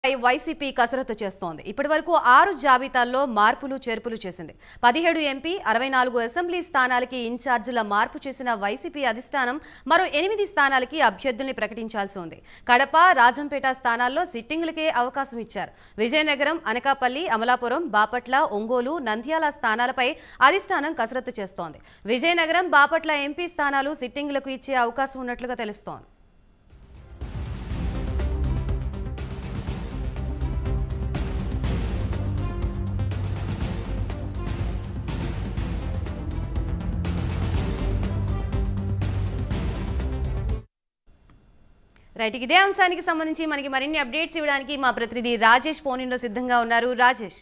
పై YCP కసరత్తు చేస్తోంది ఇప్పటి వరకు ఆరు జాబితాల్లో మార్పులు చేర్పులు చేసింది పదిహేడు ఎంపీ అరవై నాలుగు అసెంబ్లీ స్థానాలకి ఇన్ఛార్జీల మార్పు చేసిన వైసీపీ అధిష్టానం మరో ఎనిమిది స్థానాలకి అభ్యర్థుల్ని ప్రకటించాల్సి ఉంది కడప రాజంపేట స్థానాల్లో సిట్టింగులకే అవకాశం ఇచ్చారు విజయనగరం అనకాపల్లి అమలాపురం బాపట్ల ఒంగోలు నంద్యాల స్థానాలపై అధిష్టానం కసరత్తు చేస్తోంది విజయనగరం బాపట్ల ఎంపీ స్థానాలు సిట్టింగులకు ఇచ్చే అవకాశం ఉన్నట్లుగా తెలుస్తోంది రైట్ ఇదే అంశానికి సంబంధించి మనకి మరిన్ని అప్డేట్స్ ఇవ్వడానికి మా ప్రతినిధి రాజేష్ ఫోన్ సిద్ధంగా ఉన్నారు రాజేష్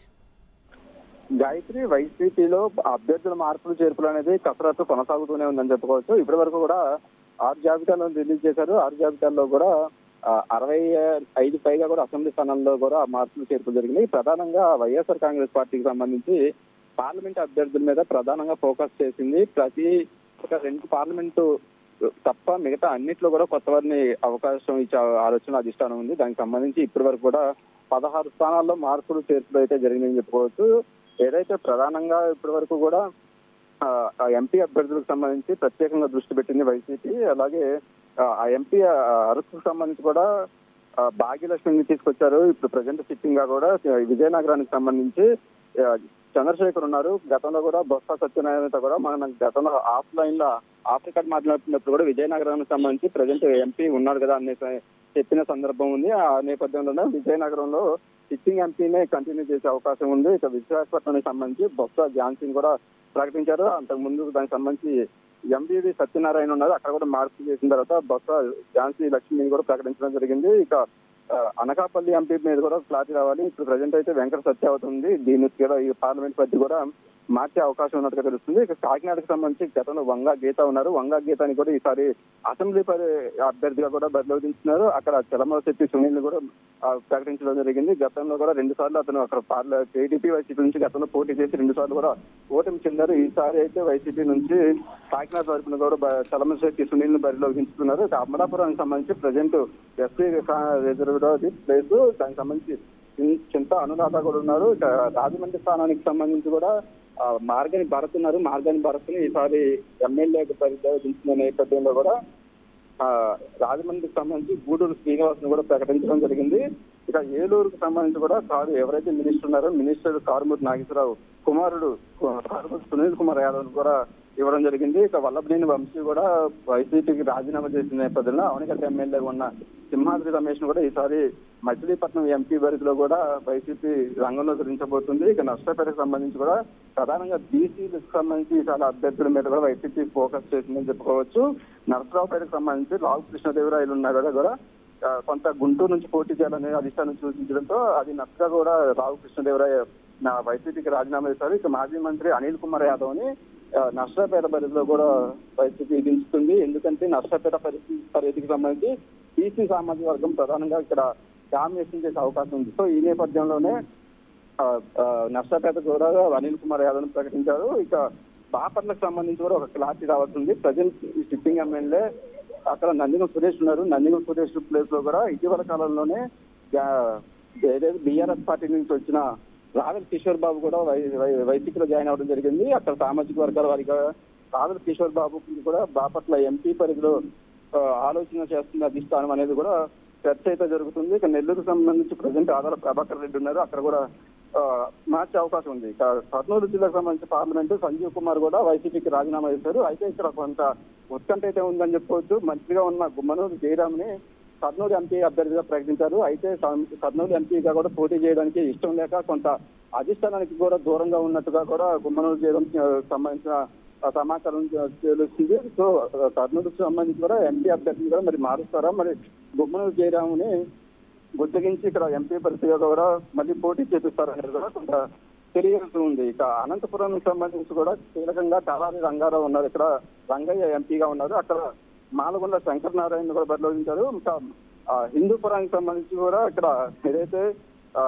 గాయత్రి వైసీపీలో అభ్యర్థుల మార్పులు చేర్పులు అనేది కసరత్తు కొనసాగుతూనే ఉందని చెప్పుకోవచ్చు ఇప్పటి వరకు కూడా ఆరు జాబితాలను రిలీజ్ చేశారు ఆరు జాబితాల్లో కూడా ఆ, అరవై ఐదు పైగా కూడా అసెంబ్లీ స్థానాల్లో కూడా మార్పులు చేర్పులు జరిగినాయి ప్రధానంగా వైఎస్ఆర్ కాంగ్రెస్ పార్టీకి సంబంధించి పార్లమెంట్ అభ్యర్థుల మీద ప్రధానంగా ఫోకస్ చేసింది ప్రతి ఒక రెండు పార్లమెంటు తప్ప మిగతా అన్నిట్లో కూడా కొత్త వారిని అవకాశం ఇచ్చే ఆలోచన అధిష్టానం ఉంది దానికి సంబంధించి ఇప్పటి వరకు కూడా పదహారు స్థానాల్లో మార్పులు చేర్పులు అయితే జరిగినాయని చెప్పుకోవచ్చు ఏదైతే ప్రధానంగా ఇప్పటి వరకు కూడా ఆ, ఆ ఎంపీ అభ్యర్థులకు సంబంధించి ప్రత్యేకంగా దృష్టి పెట్టింది వైసీపీ అలాగే ఆ, ఆ ఎంపీ ఆ, అరకుకు సంబంధించి కూడా ఆ, భాగ్యలక్ష్మిని తీసుకొచ్చారు ఇప్పుడు ప్రజెంట్ సిట్టింగ్ గా కూడా ఆ, విజయనగరానికి సంబంధించి ఆ, చంద్రశేఖర్ ఉన్నారు గతంలో కూడా బొత్స సత్యనారాయణతో కూడా మనం గతంలో ఆఫ్ లైన్ లో ఆఫ్ రికార్డ్ మాట్లాడుతున్నప్పుడు కూడా విజయనగరానికి సంబంధించి ప్రజెంట్ ఎంపీ ఉన్నాడు కదా అనే చెప్పిన సందర్భం ఉంది ఆ నేపథ్యంలోనే విజయనగరంలో సిట్టింగ్ ఎంపీనే కంటిన్యూ చేసే అవకాశం ఉంది ఇక విశాఖపట్నానికి సంబంధించి బొత్స ఝాన్సీని కూడా ప్రకటించారు అంతకు ముందు దానికి సంబంధించి ఎంబీవి సత్యనారాయణ ఉన్నారు అక్కడ కూడా మార్పు చేసిన తర్వాత బొత్స ఝాన్సీ లక్ష్మిని కూడా ప్రకటించడం జరిగింది ఇక ఆ, అనకాపల్లి ఎంపీ మీద కూడా క్లారిటీ రావాలి ఇప్పుడు ప్రజెంట్ అయితే వెంకట సత్యావతి ఉంది దీని కూడా ఈ పార్లమెంట్ పరిధి కూడా మార్చే అవకాశం ఉన్నట్టుగా తెలుస్తుంది ఇక కాకినాడకు సంబంధించి గతంలో వంగా గీత ఉన్నారు వంగా గీతాని కూడా ఈసారి అసెంబ్లీ పరి అభ్యర్థిగా కూడా బరిలో దించుతున్నారు అక్కడ చలమల శెట్టి సునీల్ కూడా ఆ, ప్రకటించడం జరిగింది గతంలో కూడా రెండు సార్లు అతను అక్కడ పార్ల టీడీపీ వైసీపీ నుంచి గతంలో పోటీ చేసి రెండు సార్లు కూడా ఓటమి చెందారు ఈసారి అయితే వైసీపీ నుంచి కాకినాడ తరపున కూడా బ- చలమల శెట్టి సునీల్ ని బరిలో దించుతున్నారు ఇక అమలాపురానికి సంబంధించి ప్రజెంట్ ఎస్పీ రిజర్వ్ ప్లేస్ దానికి సంబంధించి చిన్- చింత అనురాధ కూడా ఉన్నారు ఇక రాజమండ్రి స్థానానికి సంబంధించి కూడా ఆ, మార్గని భరత్ ఉన్నారు మార్గని భరత్ ని ఈసారి ఎమ్మెల్యే దించిన నేపథ్యంలో కూడా ఆ, రాజమండ్రికి సంబంధించి గూడూరు శ్రీనివాస్ కూడా ప్రకటించడం జరిగింది ఇక ఏలూరుకు సంబంధించి కూడా కారు ఎవరైతే మినిస్టర్ ఉన్నారో మినిస్టర్ కారుమూరి నాగేశ్వరరావు కుమారుడు కారుమూరి సునీల్ కుమార్ యాదవ్ కూడా ఇవ్వడం జరిగింది ఇక వల్లభనేని వంశీ కూడా వైసీపీకి రాజీనామా చేసిన నేపథ్యంలో అవనిగడ్డ ఎమ్మెల్యే ఉన్న సింహాద్రి రమేష్ ను కూడా ఈసారి మచిలీపట్నం ఎంపీ పరిధిలో కూడా వైసీపీ రంగంలో ధరించబోతుంది ఇక నష్టపేటకు సంబంధించి కూడా ప్రధానంగా బీసీలకు సంబంధించి చాలా అభ్యర్థుల మీద కూడా వైసీపీ ఫోకస్ చేసిందని చెప్పుకోవచ్చు నరసరావుపేటకు సంబంధించి లావు కృష్ణదేవరాయలు ఉన్నా కూడా కూడా ఆ, కొంత గుంటూరు నుంచి పోటీ చేయాలని అధిష్టానం సూచించడంతో అది నచ్చగా కూడా రావు కృష్ణదేవరాయ నా వైసీపీకి రాజీనామా చేశారు ఇక మాజీ మంత్రి అనిల్ కుమార్ యాదవ్ ని ఆ, నర్సరావుపేట పరిధిలో కూడా వైసీపీ దించుతుంది ఎందుకంటే నర్సరావుపేట పరిధి పరిధికి సంబంధించి బీసీ సామాజిక వర్గం ప్రధానంగా ఇక్కడ డామినేషన్ చేసే అవకాశం ఉంది సో ఈ నేపథ్యంలోనే ఆ, ఆ, నర్సాపేట కూడా అనిల్ కుమార్ యాదవ్ ను ప్రకటించారు ఇక బాపట్లకు సంబంధించి కూడా ఒక క్లారిటీ రావాల్సింది ప్రజెంట్ ఈ సిట్టింగ్ ఎమ్మెల్యే అక్కడ నందిగం సురేష్ ఉన్నారు నందిగం సురేష్ ప్లేస్ లో కూడా ఇటీవల కాలంలోనే ఆ, ఏదైతే బీఆర్ఎస్ పార్టీ నుంచి వచ్చిన రావెల్ కిషోర్ బాబు కూడా వై- వై- వైసీపీలో జాయిన్ అవ్వడం జరిగింది అక్కడ సామాజిక వర్గాల వారిగా రావెల్ కిషోర్ బాబుకి కూడా బాపట్ల ఎంపీ పరిధిలో ఆ, ఆలోచన చేస్తున్న అధిష్టానం అనేది కూడా చర్చ అయితే జరుగుతుంది ఇక నెల్లూరు సంబంధించి ప్రజెంట్ ఆదాల ప్రభాకర్ రెడ్డి ఉన్నారు అక్కడ కూడా ఆ, మార్చే అవకాశం ఉంది ఇక కర్నూలు జిల్లాకు సంబంధించి పార్లమెంట్ సంజీవ్ కుమార్ కూడా వైసీపీకి రాజీనామా చేశారు అయితే ఇక్కడ కొంత ఉత్కంఠ అయితే ఉందని చెప్పుకోవచ్చు మంత్రిగా ఉన్న గుమ్మనూరు జయరామ్ని కర్నూలు ఎంపీ అభ్యర్థిగా ప్రకటించారు అయితే సం- కర్నూలు ఎంపీగా కూడా పోటీ చేయడానికి ఇష్టం లేక కొంత అధిష్టానానికి కూడా దూరంగా ఉన్నట్టుగా కూడా గుమ్మనూరు జయరాం ఆ, సంబంధించిన ఆ సమాచారం తెలుస్తుంది సో ఆ, కర్నూలుకు సంబంధించి కూడా ఎంపీ అభ్యర్థిని కూడా మరి మారుస్తారా మరి గుమ్మనూరు జయరాముని బుద్ధగించి ఇక్కడ ఎంపీ పరిస్థితిగా కూడా మళ్ళీ పోటీ చేపిస్తారనేది కూడా కొంత తెలియాల్సి ఉంది ఇక అనంతపురం సంబంధించి కూడా కీలకంగా తలారి రంగారావు ఉన్నారు ఇక్కడ రంగయ్య ఎంపీగా ఉన్నారు అక్కడ మాలగొండ శంకర్ నారాయణ కూడా బరిలోకించారు ఇంకా ఆ, హిందూపురానికి సంబంధించి కూడా ఇక్కడ ఏదైతే ఆ,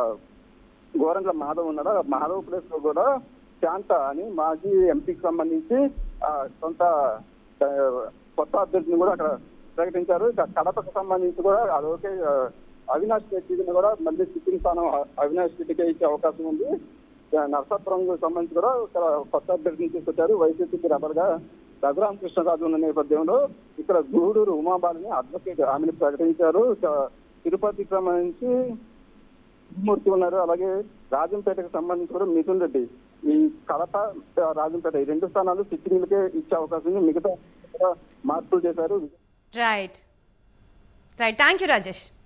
గోరంట్ల మాధవ్ ఉన్నాడో ఆ మాధవ్ ప్లేస్ లో కూడా శాంత అని మాజీ ఎంపీకి సంబంధించి ఆ, కొంత ఆ, కొత్త అభ్యర్థిని కూడా అక్కడ ప్రకటించారు ఇక కడపకు సంబంధించి కూడా అది ఓకే ఆ, అవినాష్ రెడ్డిని కూడా మళ్ళీ సిట్టింగ్ స్థానం అవినాష్ రెడ్డికే ఇచ్చే అవకాశం ఉంది ఆ, నరసాపురంకు సంబంధించి కూడా ఇక్కడ కొత్త అభ్యర్థిని తీసుకొచ్చారు వైసీపీకి రెబల్ గా రఘురామ కృష్ణరాజు ఉన్న నేపథ్యంలో ఇక్కడ గూడూరు ఉమాబాలిని అడ్వకేట్ ఆమెను ప్రకటించారు ఇక తిరుపతికి సంబంధించి మూర్తి ఉన్నారు అలాగే రాజంపేటకు సంబంధించి కూడా మిథున్ రెడ్డి ఈ కడప ఆ, రాజంపేట ఈ రెండు స్థానాలు సిట్టింగ్లకే ఇచ్చే అవకాశం ఉంది మిగతా కూడా మార్పులు చేశారు right right thank you Rajesh